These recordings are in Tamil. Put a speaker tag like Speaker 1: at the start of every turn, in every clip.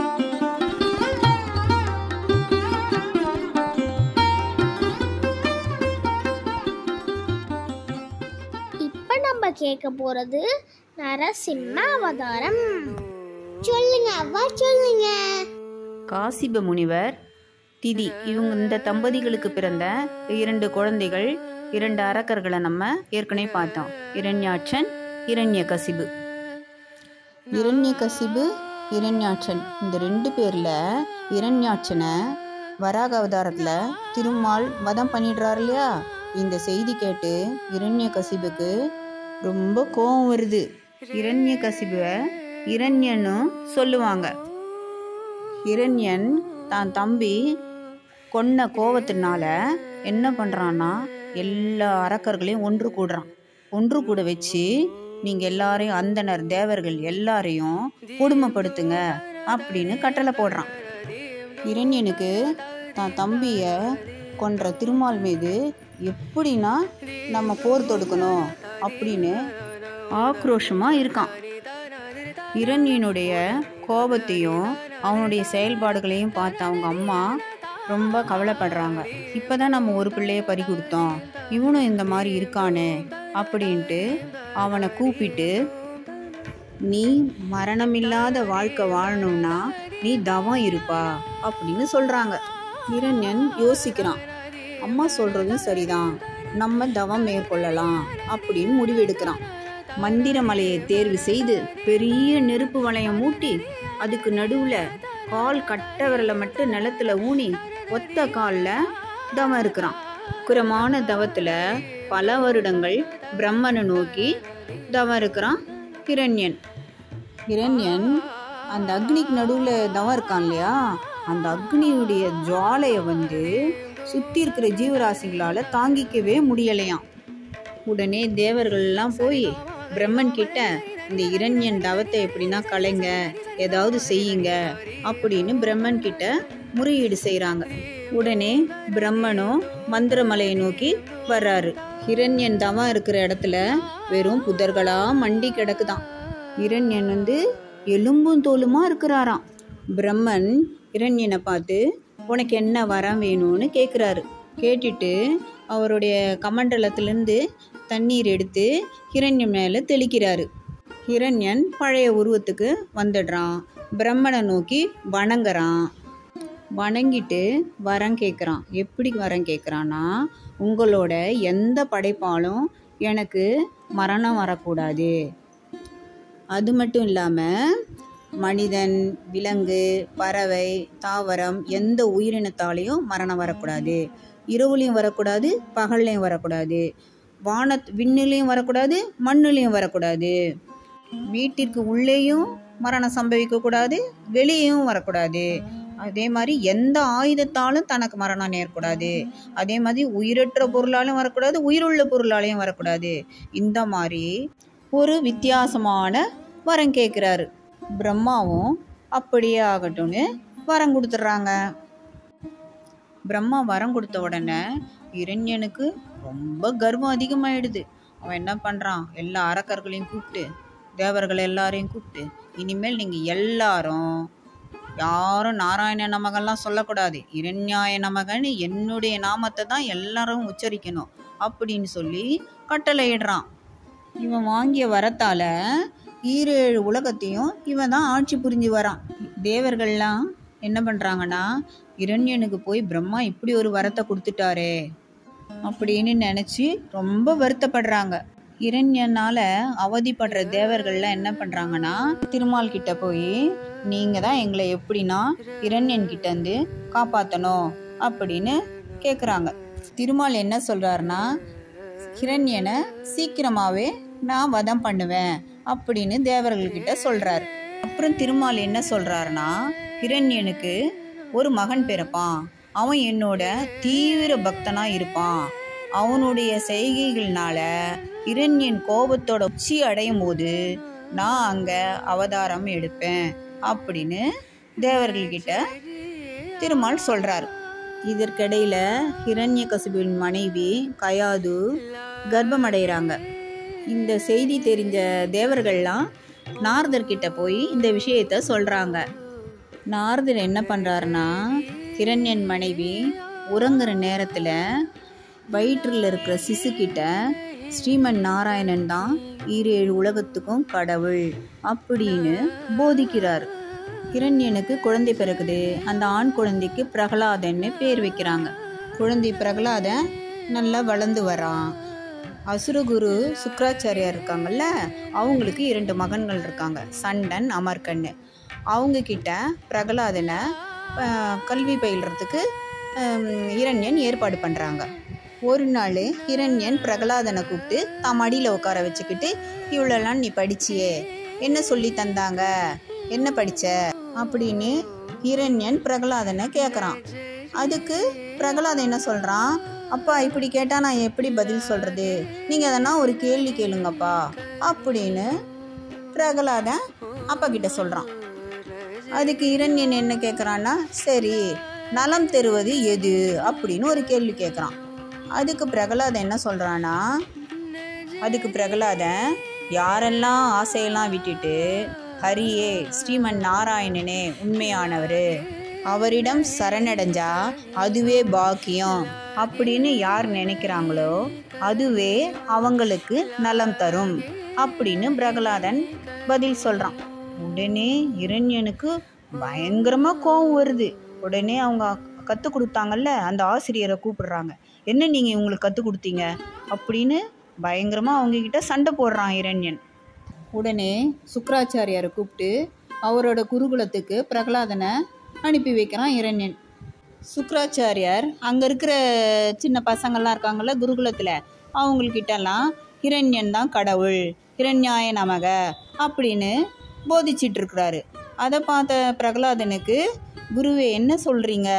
Speaker 1: இப்ப நம்ம கேட்க போறது நரசிம்ம அவதாரம் சொல்லுங்க அவ்வா சொல்லுங்க
Speaker 2: காசிப முனிவர் திதி இவங்க இந்த தம்பதிகளுக்கு பிறந்த இரண்டு குழந்தைகள் இரண்டு அரக்கர்களை நம்ம ஏற்கனவே பார்த்தோம் இரண்யாட்சன் இரண்யகசிபு இரண்யகசிபு இரண்யாட்சன் இந்த ரெண்டு பேரில் இரண்யாட்சனை வராக அவதாரத்தில் திருமால் வதம் பண்ணிடுறாரு இல்லையா இந்த செய்தி கேட்டு இரண்யகசிபுக்கு ரொம்ப கோபம் வருது இரண்யகசிபுவை இரண்யனும் சொல்லுவாங்க இரண்யன் தான் தம்பி கொன்ன கோவத்தினால என்ன பண்ணுறான்னா எல்லா அரக்கர்களையும் ஒன்று கூடுறான் ஒன்று கூட வச்சு நீங்கள் எல்லாரையும் அந்தனர் தேவர்கள் எல்லாரையும் கொடுமைப்படுத்துங்க அப்படின்னு கட்டளை போடுறான் இரண்யனுக்கு தான் தம்பியை கொன்ற திருமால் மீது எப்படின்னா நம்ம போர் தொடுக்கணும் அப்படின்னு ஆக்ரோஷமாக இருக்கான் இரண்யனுடைய கோபத்தையும் அவனுடைய செயல்பாடுகளையும் பார்த்த அவங்க அம்மா ரொம்ப கவலைப்படுறாங்க இப்போதான் நம்ம ஒரு பிள்ளைய பறி கொடுத்தோம் இவனும் இந்த மாதிரி இருக்கானே அப்படின்ட்டு அவனை கூப்பிட்டு நீ மரணமில்லாத வாழ்க்கை வாழணும்னா நீ தவம் இருப்பா அப்படின்னு சொல்றாங்க இரண்யன் யோசிக்கிறான் அம்மா சொல்றதும் சரிதான் நம்ம தவம் மேற்கொள்ளலாம் அப்படின்னு முடிவெடுக்கிறான் மந்திர மலையை தேர்வு செய்து பெரிய நெருப்பு வளையம் மூட்டி அதுக்கு நடுவுல கால் கட்ட விரலை மட்டும் நிலத்துல ஊனி ஒத்த காலில் தவம் இருக்கிறான் குரமான தவத்துல பல வருடங்கள் பிரம்மனை நோக்கி தவம் இருக்கிறான் ஹிரண்யன் ஹிரண்யன் அந்த அக்னிக்கு நடுவில் தவம் இருக்கான் இல்லையா அந்த அக்னியுடைய ஜுவாலையை வந்து சுற்றி இருக்கிற ஜீவராசிகளால் தாங்கிக்கவே முடியலையாம் உடனே தேவர்கள் எல்லாம் போய் பிரம்மன் கிட்ட இந்த இரண்யன் தவத்தை எப்படின்னா கலைங்க ஏதாவது செய்யுங்க அப்படின்னு பிரம்மன் கிட்ட முறையீடு செய்கிறாங்க உடனே பிரம்மனும் மந்திரமலையை நோக்கி வர்றாரு இரண்யன் தவம் இருக்கிற இடத்துல வெறும் புதர்களா மண்டி கிடக்குதாம் இரண்யன் வந்து எலும்பும் தோலுமா இருக்கிறாராம் பிரம்மன் இரண்யனை பார்த்து உனக்கு என்ன வரம் வேணும்னு கேட்குறாரு கேட்டுட்டு அவருடைய கமண்டலத்திலேருந்து தண்ணீர் எடுத்து ஹிரண்யன் மேலே தெளிக்கிறாரு ஹிரண்யன் பழைய உருவத்துக்கு வந்துடுறான் பிரம்மனை நோக்கி வணங்குறான் வணங்கிட்டு வரம் கேட்குறான் எப்படி வரம் கேட்குறான்னா உங்களோட எந்த படைப்பாலும் எனக்கு மரணம் வரக்கூடாது அது மட்டும் இல்லாமல் மனிதன் விலங்கு பறவை தாவரம் எந்த உயிரினத்தாலையும் மரணம் வரக்கூடாது இரவுலையும் வரக்கூடாது பகல்லையும் வரக்கூடாது வான விண்ணுலையும் வரக்கூடாது மண்ணுலையும் வரக்கூடாது வீட்டிற்கு உள்ளேயும் மரணம் சம்பவிக்கக்கூடாது வெளியேயும் வரக்கூடாது அதே மாதிரி எந்த ஆயுதத்தாலும் தனக்கு மரணம் நேரக்கூடாது அதே மாதிரி உயிரற்ற பொருளாலும் வரக்கூடாது உயிருள்ள பொருளாலையும் வரக்கூடாது இந்த மாதிரி ஒரு வித்தியாசமான வரம் கேட்குறாரு பிரம்மாவும் அப்படியே ஆகட்டும்னு வரம் கொடுத்துட்றாங்க பிரம்மா வரம் கொடுத்த உடனே இரண்யனுக்கு ரொம்ப கர்வம் அதிகமாயிடுது அவன் என்ன பண்ணுறான் எல்லா அரக்கர்களையும் கூப்பிட்டு தேவர்கள் எல்லாரையும் கூப்பிட்டு இனிமேல் நீங்கள் எல்லாரும் யாரும் நாராயண நமகெல்லாம் சொல்லக்கூடாது இரண்யாய நமகன்னு என்னுடைய நாமத்தை தான் எல்லாரும் உச்சரிக்கணும் அப்படின்னு சொல்லி கட்டளையிடுறான் இவன் வாங்கிய வரத்தால ஈரேழு உலகத்தையும் இவன் தான் ஆட்சி புரிஞ்சு வரான் தேவர்கள்லாம் என்ன பண்ணுறாங்கன்னா இரண்யனுக்கு போய் பிரம்மா இப்படி ஒரு வரத்தை கொடுத்துட்டாரே அப்படின்னு நினச்சி ரொம்ப வருத்தப்படுறாங்க இரண்யனால அவதிப்படுற தேவர்கள்லாம் என்ன பண்ணுறாங்கன்னா திருமால் கிட்ட போய் நீங்கள் தான் எங்களை எப்படின்னா இரண்யன் கிட்ட இருந்து காப்பாற்றணும் அப்படின்னு கேட்குறாங்க திருமால் என்ன சொல்கிறாருன்னா ஹிரண்யனை சீக்கிரமாகவே நான் வதம் பண்ணுவேன் அப்படின்னு தேவர்கள்கிட்ட சொல்கிறார் அப்புறம் திருமால் என்ன சொல்கிறாருன்னா ஹிரண்யனுக்கு ஒரு மகன் பிறப்பான் அவன் என்னோட தீவிர பக்தனாக இருப்பான் அவனுடைய செய்கைகள்னால இரண்யன் கோபத்தோட உச்சி அடையும் போது நான் அங்கே அவதாரம் எடுப்பேன் அப்படின்னு தேவர்கள்கிட்ட திருமால் சொல்கிறார் இதற்கிடையில ஹிரண்ய கசிபின் மனைவி கயாது கர்ப்பமடைகிறாங்க இந்த செய்தி தெரிஞ்ச தேவர்கள்லாம் நாரதர்கிட்ட போய் இந்த விஷயத்த சொல்கிறாங்க நாரதர் என்ன பண்ணுறாருன்னா ஹிரண்யன் மனைவி உறங்குற நேரத்தில் வயிற்றில் இருக்கிற சிசுக்கிட்ட ஸ்ரீமன் நாராயணன் தான் ஈரேழு உலகத்துக்கும் கடவுள் அப்படின்னு போதிக்கிறார் ஹிரண்யனுக்கு குழந்தை பிறகுது அந்த ஆண் குழந்தைக்கு பிரகலாதன்னு பேர் வைக்கிறாங்க குழந்தை பிரகலாதன் நல்லா வளர்ந்து வரான் அசுரகுரு சுக்கராச்சாரியார் இருக்காங்கல்ல அவங்களுக்கு இரண்டு மகன்கள் இருக்காங்க சண்டன் அமர்கண்ணு அவங்க கிட்ட பிரகலாதனை ஆஹ், கல்வி பயில்றதுக்கு ஹம், இரண்யன் ஏற்பாடு பண்ணுறாங்க ஒரு நாள் இரண்யன் பிரகலாதனை கூப்பிட்டு தான் மடியில் உட்கார வச்சுக்கிட்டு இவ்வளோலாம் நீ படிச்சியே என்ன சொல்லி தந்தாங்க என்ன படிச்ச அப்படின்னு இரண்யன் பிரகலாதனை கேட்குறான் அதுக்கு பிரகலாதன் என்ன சொல்கிறான் அப்பா இப்படி கேட்டால் நான் எப்படி பதில் சொல்கிறது நீங்கள் எதனா ஒரு கேள்வி கேளுங்கப்பா அப்படின்னு பிரகலாதன் அப்பா கிட்ட சொல்கிறான் அதுக்கு இரண்யன் என்ன கேட்குறான்னா சரி நலம் தருவது எது அப்படின்னு ஒரு கேள்வி கேட்குறான் அதுக்கு பிரகலாதன் என்ன சொல்கிறான்னா அதுக்கு பிரகலாதன் யாரெல்லாம் ஆசையெல்லாம் விட்டுட்டு ஹரியே ஸ்ரீமன் நாராயணனே உண்மையானவர் அவரிடம் சரணடைஞ்சா அதுவே பாக்கியம் அப்படின்னு யார் நினைக்கிறாங்களோ அதுவே அவங்களுக்கு நலம் தரும் அப்படின்னு பிரகலாதன் பதில் சொல்கிறான் உடனே இரண்யனுக்கு பயங்கரமாக கோவம் வருது உடனே அவங்க கற்றுக் கொடுத்தாங்கல்ல அந்த ஆசிரியரை கூப்பிடுறாங்க என்ன நீங்கள் இவங்களுக்கு கற்றுக் கொடுத்தீங்க அப்படின்னு பயங்கரமாக அவங்கக்கிட்ட சண்டை போடுறான் இரண்யன் உடனே சுக்கராச்சாரியாரை கூப்பிட்டு அவரோட குருகுலத்துக்கு பிரகலாதனை அனுப்பி வைக்கிறான் இரண்யன் சுக்கராச்சாரியார் அங்கே இருக்கிற சின்ன பசங்கள்லாம் இருக்காங்கல்ல குருகுலத்தில் அவங்கக்கிட்டலாம் ஹிரண்யன் தான் கடவுள் ஹிரண்யாய நமக அப்படின்னு போதிச்சிட்டு இருக்கிறாரு அதை பார்த்த பிரகலாதனுக்கு குருவே என்ன சொல்கிறீங்க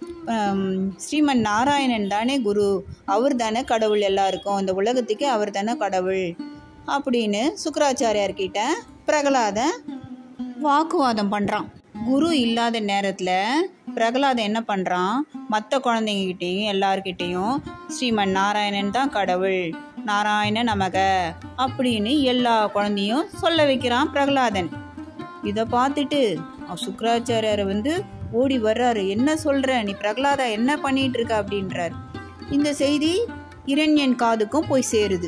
Speaker 2: ஸ்ரீமன் நாராயணன் தானே குரு அவர் தானே கடவுள் எல்லாருக்கும் இந்த உலகத்துக்கே அவர் தானே கடவுள் அப்படின்னு சுக்கராச்சாரியார்கிட்ட பிரகலாதன் வாக்குவாதம் பண்ணுறான் குரு இல்லாத நேரத்தில் பிரகலாதன் என்ன பண்ணுறான் மற்ற குழந்தைங்ககிட்டேயும் எல்லார்கிட்டேயும் ஸ்ரீமன் நாராயணன் தான் கடவுள் நாராயண நமக அப்படின்னு எல்லா குழந்தையும் சொல்ல வைக்கிறான் பிரகலாதன் இதை பார்த்துட்டு அவ சுக்கராச்சாரியார் வந்து ஓடி வர்றாரு என்ன சொல்ற நீ பிரகலாதா என்ன பண்ணிட்டு இருக்க அப்படின்றார் இந்த செய்தி இரண்யன் காதுக்கும் போய் சேருது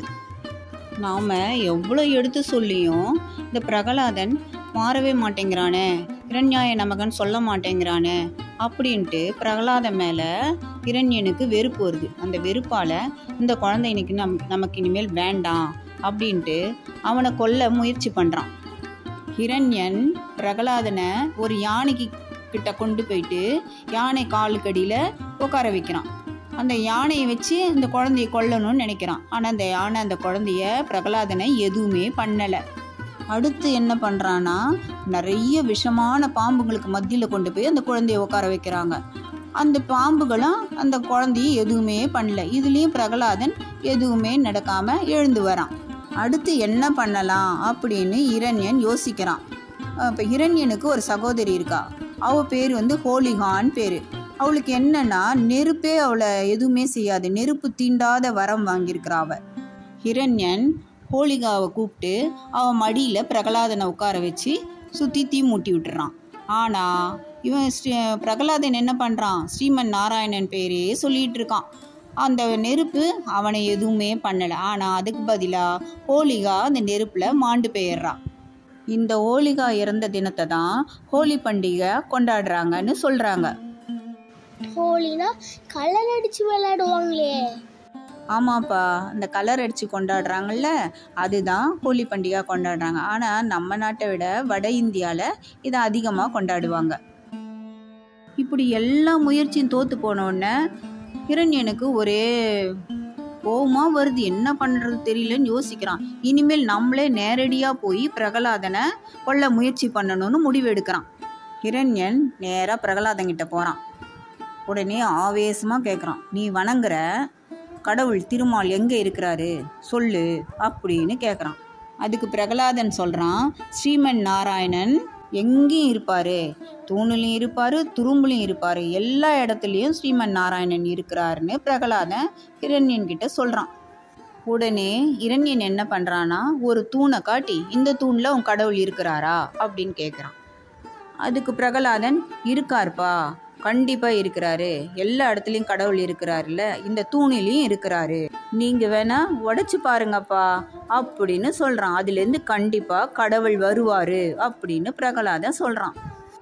Speaker 2: நாம எவ்வளோ எடுத்து சொல்லியும் இந்த பிரகலாதன் மாறவே மாட்டேங்கிறானே இரண்யாய நமகன் சொல்ல மாட்டேங்கிறானே அப்படின்ட்டு பிரகலாதன் மேலே இரண்யனுக்கு வெறுப்பு வருது அந்த வெறுப்பால் இந்த குழந்தை இன்னைக்கு நம் நமக்கு இனிமேல் வேண்டாம் அப்படின்ட்டு அவனை கொல்ல முயற்சி பண்ணுறான் ஹிரண்யன் பிரகலாதனை ஒரு யானைக்கு கிட்ட கொண்டு போயிட்டு யானை காலுக்கடியில் உட்கார வைக்கிறான் அந்த யானையை வச்சு அந்த குழந்தைய கொல்லணும்னு நினைக்கிறான் ஆனால் அந்த யானை அந்த குழந்தைய பிரகலாதனை எதுவுமே பண்ணலை அடுத்து என்ன பண்ணுறான்னா நிறைய விஷமான பாம்புங்களுக்கு மத்தியில் கொண்டு போய் அந்த குழந்தைய உட்கார வைக்கிறாங்க அந்த பாம்புகளும் அந்த குழந்தைய எதுவுமே பண்ணல இதுலேயும் பிரகலாதன் எதுவுமே நடக்காமல் எழுந்து வரான் அடுத்து என்ன பண்ணலாம் அப்படின்னு இரண்யன் யோசிக்கிறான் இப்போ இரண்யனுக்கு ஒரு சகோதரி இருக்கா அவ பேர் வந்து ஹோலிகான் பேர் அவளுக்கு என்னன்னா நெருப்பே அவளை எதுவுமே செய்யாது நெருப்பு தீண்டாத வரம் வாங்கியிருக்கிறா அவ ஹிரண்யன் ஹோலிகாவை கூப்பிட்டு அவன் மடியில் பிரகலாதனை உட்கார வச்சு சுற்றி தீ மூட்டி விட்டுறான் ஆனால் இவன் ஸ்ரீ பிரகலாதன் என்ன பண்ணுறான் ஸ்ரீமன் நாராயணன் பேரே சொல்லிட்டு இருக்கான் அந்த நெருப்பு அவனை எதுவுமே பண்ணலை ஆனால் அதுக்கு பதிலாக ஹோலிகா அந்த நெருப்பில் மாண்டு பெயர்றான் இந்த ஹோலிகா இறந்த தினத்தை தான் ஹோலி பண்டிகை கொண்டாடுறாங்கன்னு சொல்கிறாங்க
Speaker 1: ஹோலினா கலர் அடிச்சு விளையாடுவாங்களே
Speaker 2: ஆமாப்பா இந்த கலர் அடித்து கொண்டாடுறாங்கல்ல அதுதான் ஹோலி பண்டிகை கொண்டாடுறாங்க ஆனால் நம்ம நாட்டை விட வட இந்தியாவில் இதை அதிகமாக கொண்டாடுவாங்க இப்படி எல்லா முயற்சியும் தோற்று போனோடனே ஹிரண்யனுக்கு ஒரே கோவமாக வருது என்ன பண்ணுறது தெரியலன்னு யோசிக்கிறான் இனிமேல் நம்மளே நேரடியாக போய் பிரகலாதனை கொல்ல முயற்சி பண்ணணும்னு முடிவு எடுக்கிறான் ஹிரண்யன் நேராக பிரகலாதன் கிட்ட போகிறான் உடனே ஆவேசமாக கேட்குறான் நீ வணங்குற கடவுள் திருமால் எங்கே இருக்கிறாரு சொல்லு அப்படின்னு கேட்குறான் அதுக்கு பிரகலாதன் சொல்கிறான் ஸ்ரீமன் நாராயணன் எங்கேயும் இருப்பார் தூணுலையும் இருப்பார் துரும்புலையும் இருப்பார் எல்லா இடத்துலையும் ஸ்ரீமன் நாராயணன் இருக்கிறாருன்னு பிரகலாதன் இரண்யன் கிட்ட சொல்கிறான் உடனே இரண்யன் என்ன பண்ணுறான்னா ஒரு தூணை காட்டி இந்த தூணில் உன் கடவுள் இருக்கிறாரா அப்படின்னு கேட்குறான் அதுக்கு பிரகலாதன் இருக்கார்ப்பா கண்டிப்பா இருக்கிறாரு எல்லா இடத்துலயும் கடவுள் இருக்கிறாருல்ல இந்த தூணிலையும் இருக்கிறாரு நீங்க வேணா உடைச்சு பாருங்கப்பா அப்படின்னு சொல்றான் அதுல இருந்து கண்டிப்பா கடவுள் வருவாரு அப்படின்னு பிரகலாதன் சொல்றான்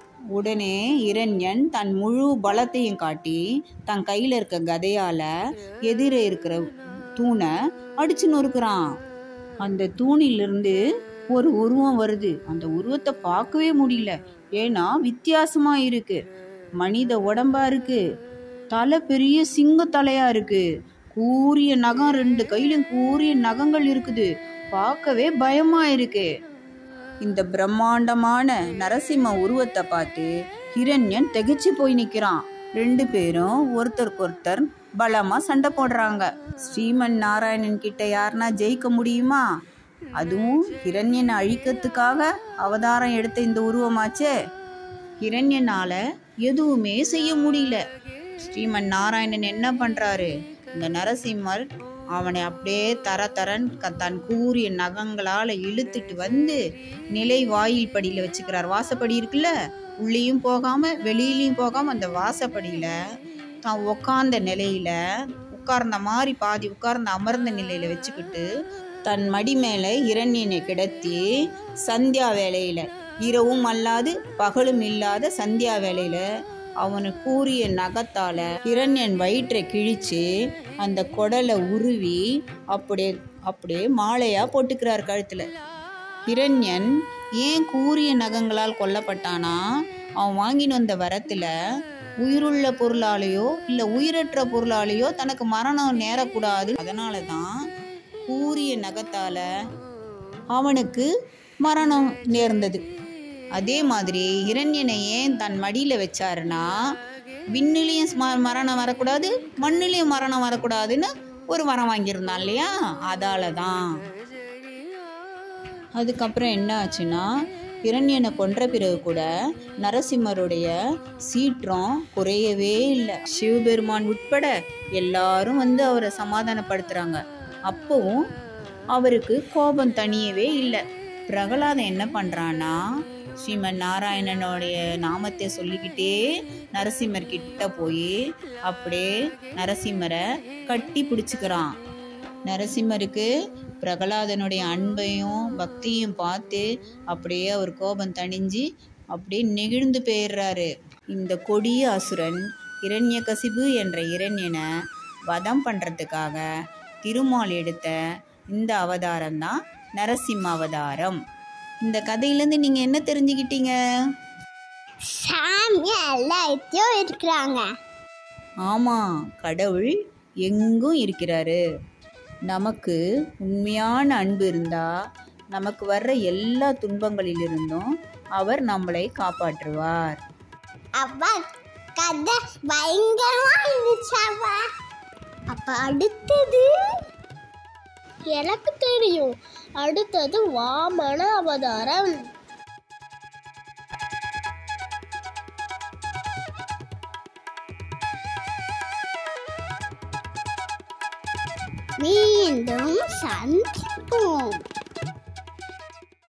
Speaker 2: உடனே இரண்யன் தன் முழு பலத்தையும் காட்டி தன் கையில இருக்க கதையால எதிரே இருக்கிற தூணை அடிச்சு நொறுக்குறான் அந்த தூணிலிருந்து ஒரு உருவம் வருது அந்த உருவத்தை பார்க்கவே முடியல ஏன்னா வித்தியாசமா இருக்கு மனித உடம்பா இருக்கு தலை பெரிய சிங்க தலையா இருக்கு கூரிய நகம் ரெண்டு கையிலும் கூரிய நகங்கள் இருக்குது பார்க்கவே பயமா இருக்கு இந்த பிரம்மாண்டமான நரசிம்ம உருவத்தை பார்த்து ஹிரண்யன் திகைச்சு போய் நிக்கிறான் ரெண்டு பேரும் ஒருத்தருக்கு ஒருத்தர் பலமா சண்டை போடுறாங்க ஸ்ரீமன் நாராயணன் கிட்ட யாருன்னா ஜெயிக்க முடியுமா அதுவும் ஹிரண்யனை அழிக்கிறதுக்காக அவதாரம் எடுத்த இந்த உருவமாச்சே ஹிரண்யனால எதுவுமே செய்ய முடியல ஸ்ரீமன் நாராயணன் என்ன பண்றாரு இந்த நரசிம்மர் அவனை அப்படியே தர தரன் க- தன் கூரிய நகங்களால இழுத்துட்டு வந்து நிலை வாயில் படியில வச்சுக்கிறார் வாசப்படி இருக்குல்ல உள்ளேயும் போகாம வெளியிலயும் போகாம அந்த வாசப்படியில தான் உட்கார்ந்த நிலையில உட்கார்ந்த மாதிரி பாதி உட்கார்ந்த அமர்ந்த நிலையில வச்சுக்கிட்டு தன் மடி மேல இரண்யனை கிடத்தி சந்தியா வேளையில இரவும் அல்லாது பகலும் இல்லாத சந்தியா வேளையில அவனு கூறிய நகத்தால இரண்யன் வயிற்றை கிழிச்சு அந்த குடலை உருவி அப்படியே அப்படியே மாலையா போட்டுக்கிறார் கழுத்துல இரண்யன் ஏன் கூரிய நகங்களால் கொல்லப்பட்டானா அவன் வாங்கின்னு வந்த வரத்துல உயிருள்ள பொருளாலேயோ இல்ல உயிரற்ற பொருளாலேயோ தனக்கு மரணம் நேரக்கூடாது அதனால தான் கூரிய நகத்தால அவனுக்கு மரணம் நேர்ந்தது அதே மாதிரி இரண்யனை ஏன் தன் மடியில வச்சாருன்னா விண்ணிலையும் ஸ்ம- மரணம் வரக்கூடாது மண்ணிலையும் மரணம் வரக்கூடாதுன்னு ஒரு வரம் வாங்கியிருந்தான் இல்லையா அதால தான் அதுக்கப்புறம் என்ன ஆச்சுன்னா இரண்யனை கொன்ற பிறகு கூட நரசிம்மருடைய சீற்றம் குறையவே இல்லை சிவபெருமான் உட்பட எல்லாரும் வந்து அவரை சமாதானப்படுத்துறாங்க அப்பவும் அவருக்கு கோபம் தணியவே இல்லை பிரகலாதன் என்ன பண்றான்னா ஸ்ரீமன் நாராயணனுடைய நாமத்தை சொல்லிக்கிட்டே நரசிம்மர் கிட்ட போய் அப்படியே நரசிம்மரை கட்டி பிடிச்சுக்கிறான் நரசிம்மருக்கு பிரகலாதனுடைய அன்பையும் பக்தியும் பார்த்து அப்படியே அவர் கோபம் தணிஞ்சு அப்படியே நெகிழ்ந்து போயிடுறாரு இந்த கொடிய அசுரன் இரண்யகசிபு என்ற இரண்யனை வதம் பண்ணுறதுக்காக திருமால் எடுத்த இந்த அவதாரம் தான் நரசிம்ம அவதாரம் இந்த கதையிலேருந்து நீங்கள் என்ன தெரிஞ்சுக்கிட்டீங்க
Speaker 1: சாமி எல்லாத்தையும் இருக்கிறாங்க
Speaker 2: ஆமாம் கடவுள் எங்கும் இருக்கிறாரு நமக்கு உண்மையான அன்பு இருந்தால் நமக்கு வர்ற எல்லா துன்பங்களிலிருந்தும் அவர் நம்மளை காப்பாற்றுவார்
Speaker 1: அப்பா கதை பயங்கரமா இருந்துச்சாப்பா அப்ப அடுத்தது எனக்கு தெரியும் அடுத்தது வாமன அவதாரம் மீண்டும் சந்திப்போம்